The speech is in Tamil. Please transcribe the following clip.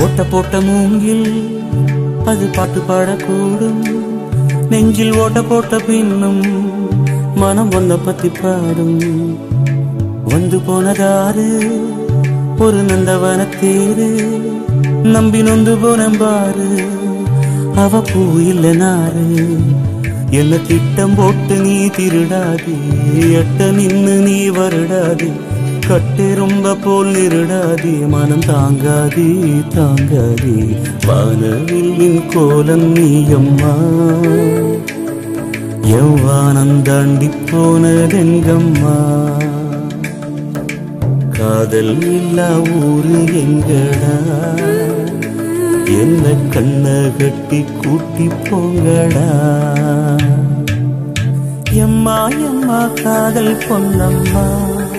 ஓட்ட போட்ட மூங்கில் அது பாட்டு பாடக்கூடும் நெஞ்சில் ஓட்ட போட்ட பின்னும் மனம் ஒன்ன பத்தி பாடும் வந்து போனதாரு ஒரு நந்தவன தேரு நம்பி நொந்து போனம்பாரு அவ பூ இல்ல நாரு என்ன திட்டம் போட்டு நீ திருடாதே எட்ட நின்னு நீ வருடாதே கட்டு ரொம்ப போல் நிருடாதே மனம் தாங்காதே தாங்காதே வானவில்லின் கோலம் நீ அம்மா எவ்வானம் தாண்டி போனதெங்கம்மா காதல் இல்லா ஊரு எங்கடா என்ன கண்ண கட்டி கூட்டி போங்கடா எம்மா எம்மா காதல் பொன்னம்மா